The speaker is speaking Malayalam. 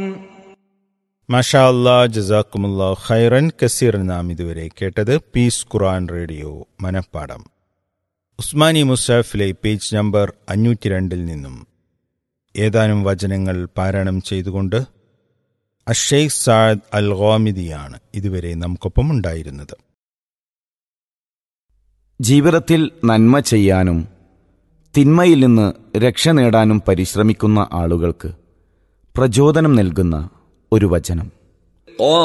മഷാ അല്ലാ ജസാക്കുമുല്ലാ ഖൈറൻ കസീർ നാം ഇതുവരെ കേട്ടത് പീസ് ഖുറാൻ റേഡിയോ മനപ്പാടം ഉസ്മാനി മുസാഫിലെ പേജ് നമ്പർ അഞ്ഞൂറ്റി രണ്ടിൽ നിന്നും ഏതാനും വചനങ്ങൾ പാരായണം ചെയ്തുകൊണ്ട് അഷെയ്ഖ് സാദ് അൽ ഗോമിദിയാണ് ഇതുവരെ നമുക്കൊപ്പം ഉണ്ടായിരുന്നത് ജീവിതത്തിൽ നന്മ ചെയ്യാനും തിന്മയിൽ നിന്ന് രക്ഷ നേടാനും പരിശ്രമിക്കുന്ന ആളുകൾക്ക് പ്രചോദനം നൽകുന്ന ഒരു വചനം